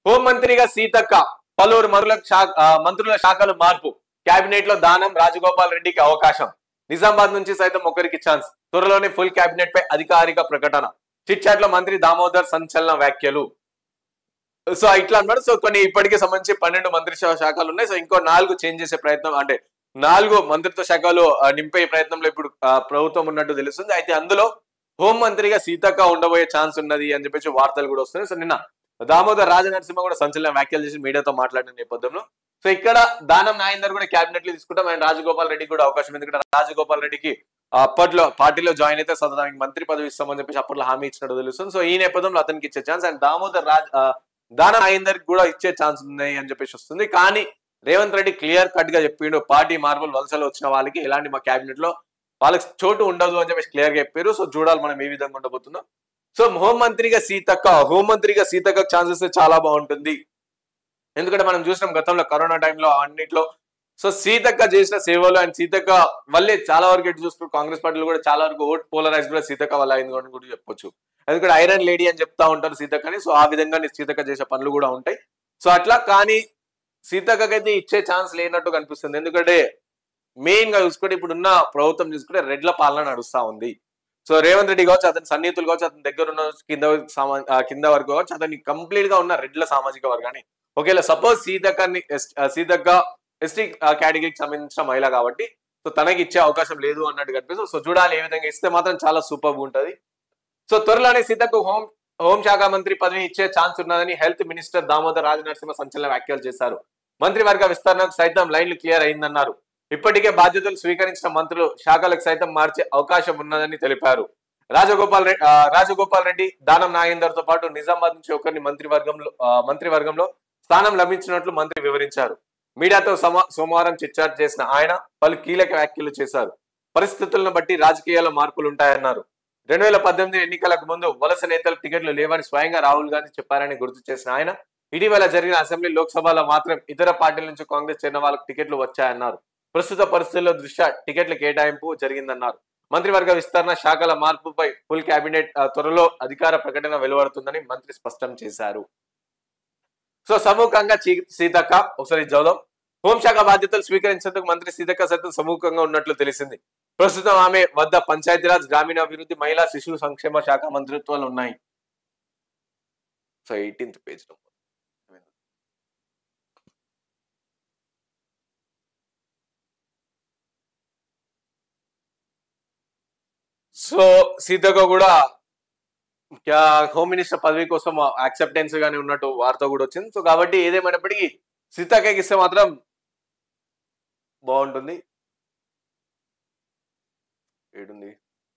హోంమంత్రిగా సీతక్క పలువురు మంత్రుల శాఖ ఆ, మంత్రుల శాఖలు మార్పు కేబినెట్ లో దానం రాజగోపాల్ రెడ్డికి అవకాశం నిజామాబాద్ నుంచి సైతం ఒకరికి ఛాన్స్ త్వరలోనే ఫుల్ కేబినెట్ పై అధికారిక ప్రకటన చిట్ చాట్ లో మంత్రి దామోదర్ సంచలన వ్యాఖ్యలు సో ఇట్లా అన్నమాట సో కొన్ని ఇప్పటికే సంబంధించి పన్నెండు మంత్రిత్వ శాఖలు ఉన్నాయి సో ఇంకో నాలుగు చేంజ్ చేసే ప్రయత్నం అంటే నాలుగు మంత్రిత్వ శాఖలు ఆ, నింపే ప్రయత్నంలో ఇప్పుడు ఆ, ప్రభుత్వం ఉన్నట్టు తెలుస్తుంది అయితే అందులో హోంమంత్రిగా సీతక్క ఉండబోయే ఛాన్స్ ఉన్నది అని చెప్పేసి వార్తలు కూడా వస్తున్నాయి సో నిన్న దామోదర్ రాజనరసింహ కూడా సంచలన వ్యాఖ్యలు చేసి మీడియాతో మాట్లాడిన నేపథ్యంలో సో ఇక్కడ దానం నాయందర్ కూడా క్యాబినెట్ లో తీసుకుంటాం అండ్ రాజగోపాల్ రెడ్డి కూడా అవకాశం ఎందుకంటే రాజగోపాల్ రెడ్డికి అప్పట్లో పార్టీలో జాయిన్ అయితే సదానికి మంత్రి పదవి ఇస్తామని చెప్పేసి అప్పట్లో హామీ ఇచ్చినట్టు తెలుస్తుంది సో ఈ నేపథ్యంలో అతనికి ఇచ్చే ఛాన్స్ అండ్ దామోదర్ రాజ్ ఆ, దానం నాయందర్ కూడా ఇచ్చే ఛాన్స్ ఉన్నాయి అని చెప్పేసి వస్తుంది కానీ రేవంత్ రెడ్డి క్లియర్ కట్ గా చెప్పిండు పార్టీ మార్పులు వలసలు వచ్చిన వాళ్ళకి ఎలాంటి మా క్యాబినెట్ లో వాళ్ళకి చోటు ఉండదు అని చెప్పేసి క్లియర్ గా చెప్పారు సో చూడాలి మనం ఏ విధంగా ఉండబోతుందో సో హోంమంత్రిగా సీతక్క హోంమంత్రిగా సీతక్క ఛాన్సెస్ చాలా బాగుంటుంది ఎందుకంటే మనం చూసినాం గతంలో కరోనా టైంలో అన్నిట్లో సో సీతక్క చేసిన సేవలు అండ్ సీతక్క వల్లే చాలా వరకు ఎటు చూసుకుంటూ కాంగ్రెస్ పార్టీలో కూడా చాలా వరకు ఓట్ పోలరైజ్ కూడా సీతక్క వల్ల అయింది అని కూడా చెప్పొచ్చు ఎందుకంటే ఐరన్ లేడీ అని చెప్తా ఉంటారు సీతక్కని సో ఆ విధంగా సీతక్క చేసే పనులు కూడా ఉంటాయి సో అట్లా కానీ సీతక్కకైతే ఇచ్చే ఛాన్స్ లేనట్టు కనిపిస్తుంది ఎందుకంటే మెయిన్ గా చూసుకుంటే ఇప్పుడు ఉన్న ప్రభుత్వం చూసుకుంటే రెడ్ల పాలన నడుస్తా ఉంది సో రేవంత్ రెడ్డి కావచ్చు అతని సన్నిహితులు కావచ్చు అతని దగ్గర ఉన్న కింద సమా- ఆ, కింద వరకు కావచ్చు అతని కంప్లీట్ గా ఉన్న రెడ్ల సామాజిక వర్గాన్ని ఒకవేళ సపోజ్ సీతక్కని ఎస్- ఆ, సీతక్క ఎస్టీ కేటగిరీకి సంబంధించిన మహిళ కాబట్టి సో తనకి ఇచ్చే అవకాశం లేదు అన్నట్టు కనిపిస్తుంది సో చూడాలి ఏ విధంగా ఇస్తే మాత్రం చాలా సూపర్ ఉంటది సో త్వరలోనే సీతకు హోం హోంశాఖ మంత్రి పదవి ఇచ్చే ఛాన్స్ ఉన్నదని హెల్త్ మినిస్టర్ దామోదర్ రాజనరసింహ సంచలన వ్యాఖ్యలు చేశారు మంత్రివర్గ విస్తరణకు సైతం లైన్లు క్లియర్ అయిందన్నారు ఇప్పటికే బాధ్యతలు స్వీకరించిన మంత్రులు శాఖలకు సైతం మార్చే అవకాశం ఉన్నదని తెలిపారు రాజగోపాల్ రెడ్డి రాజగోపాల్ రెడ్డి దానం నాగేందర్ తో పాటు నిజామాబాద్ నుంచి ఒకరిని మంత్రివర్గంలో ఆ, మంత్రివర్గంలో స్థానం లభించినట్లు మంత్రి వివరించారు మీడియాతో సమా సోమవారం చిట్చాట్ చేసిన ఆయన పలు కీలక వ్యాఖ్యలు చేశారు పరిస్థితులను బట్టి రాజకీయాల్లో మార్పులు ఉంటాయన్నారు రెండు వేల పద్దెనిమిది ఎన్నికలకు ముందు వలస నేతలకు టికెట్లు లేవని స్వయంగా రాహుల్ గాంధీ చెప్పారని గుర్తు చేసిన ఆయన ఇటీవల జరిగిన అసెంబ్లీ లోక్సభలో మాత్రం ఇతర పార్టీల నుంచి కాంగ్రెస్ చెందిన వాళ్ళకు టికెట్లు వచ్చాయన్నారు ప్రస్తుత పరిస్థితుల్లో దృష్ట్యా టికెట్ల కేటాయింపు జరిగిందన్నారు మంత్రివర్గ విస్తరణ శాఖల మార్పుపై ఫుల్ కేబినెట్ ఆ, త్వరలో అధికార ప్రకటన వెలువడుతుందని మంత్రి స్పష్టం చేశారు సో సముఖంగా చీ- సీతక్క ఒకసారి చదువు హోంశాఖ బాధ్యతలు స్వీకరించేందుకు మంత్రి సీతక్క సైతం సముఖంగా ఉన్నట్లు తెలిసింది ప్రస్తుతం ఆమె వద్ద పంచాయతీరాజ్ గ్రామీణాభివృద్ధి మహిళా శిశు సంక్షేమ శాఖ మంత్రిత్వాలు ఉన్నాయి so eighteenth page so Seethakka కూడా క్యా- హోమ్ మినిస్టర్ పదవి కోసం యాక్సెప్టెన్స్ గానే ఉన్నట్టు వార్త కూడా వచ్చింది సో కాబట్టి ఏదేమైనప్పటికీ సీతక్కకి ఇస్తే మాత్రం బాగుంటుంది ఏడుంది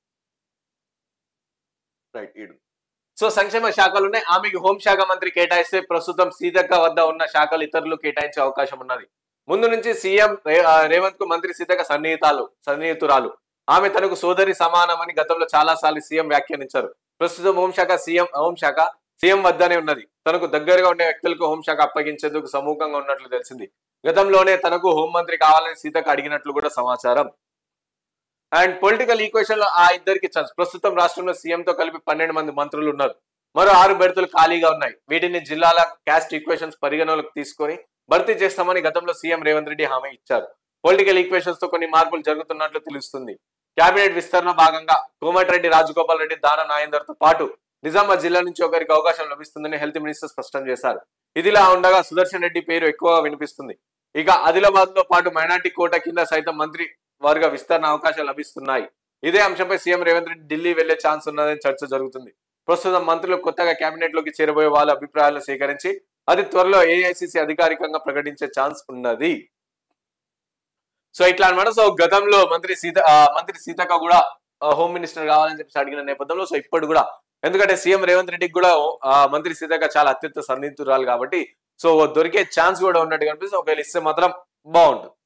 రైట్ ఏడు సో సంక్షేమ శాఖలు ఉన్నాయి ఆమెకి హోంశాఖ మంత్రి కేటాయిస్తే ప్రస్తుతం సీతక్క వద్ద ఉన్న శాఖలు ఇతరులు కేటాయించే అవకాశం ఉన్నది ముందు నుంచి సీఎం రే- ఆ, రేవంత్ కు మంత్రి సీతక్క సన్నిహితాలు సన్నిహితురాలు ఆమె తనకు సోదరి సమానమని గతంలో చాలా సార్లు సీఎం వ్యాఖ్యానించారు ప్రస్తుతం హోంశాఖ సీఎం హోంశాఖ సీఎం వద్దనే ఉన్నది తనకు దగ్గరగా ఉండే వ్యక్తులకు హోంశాఖ అప్పగించేందుకు సముఖంగా ఉన్నట్లు తెలిసింది గతంలోనే తనకు హోంమంత్రి కావాలని సీతకు అడిగినట్లు కూడా సమాచారం అండ్ పొలిటికల్ ఈక్వేషన్ లో ఆ ఇద్దరికి ఛాన్స్ ప్రస్తుతం రాష్ట్రంలో సీఎం తో కలిపి పన్నెండు మంది మంత్రులు ఉన్నారు మరో ఆరు బెర్తులు ఖాళీగా ఉన్నాయి వీటిని జిల్లాల క్యాస్ట్ ఈక్వేషన్స్ పరిగణలోకి తీసుకొని భర్తీ చేస్తామని గతంలో సీఎం రేవంత్ రెడ్డి హామీ ఇచ్చారు పొలిటికల్ ఈక్వేషన్స్ తో కొన్ని మార్పులు జరుగుతున్నట్లు తెలుస్తుంది కేబినెట్ విస్తరణ భాగంగా కోమటిరెడ్డి రాజగోపాల్ రెడ్డి దాన నాయందర్ తో పాటు నిజామాబాద్ జిల్లా నుంచి ఒకరికి అవకాశం లభిస్తుందని హెల్త్ మినిస్టర్ స్పష్టం చేశారు ఇదిలా ఉండగా సుదర్శన్ రెడ్డి పేరు ఎక్కువగా వినిపిస్తుంది ఇక ఆదిలాబాద్ తో పాటు మైనార్టీ కోట కింద సైతం మంత్రి వర్గ విస్తరణ అవకాశాలు లభిస్తున్నాయి ఇదే అంశంపై సీఎం రేవంత్ రెడ్డి ఢిల్లీ వెళ్లే ఛాన్స్ ఉన్నదని చర్చ జరుగుతుంది ప్రస్తుతం మంత్రులు కొత్తగా కేబినెట్ లోకి చేరబోయే వాళ్ళ అభిప్రాయాలను సేకరించి అది త్వరలో ఏఐసిసి అధికారికంగా ప్రకటించే ఛాన్స్ ఉన్నది సో ఇట్లా అన్నమాట సో గతంలో మంత్రి సీత ఆ, మంత్రి సీతక్క కూడా ఆ, హోమ్ మినిస్టర్ కావాలని చెప్పి అడిగిన నేపథ్యంలో సో ఇప్పుడు కూడా ఎందుకంటే సీఎం రేవంత్ రెడ్డికి కూడా ఆ, మంత్రి సీతక్క చాలా అత్యంత సన్నిహితురాలు కాబట్టి సో దొరికే ఛాన్స్ కూడా ఉన్నట్టు కనిపిస్తుంది ఒకవేళ ఇస్తే మాత్రం బాగుంటుంది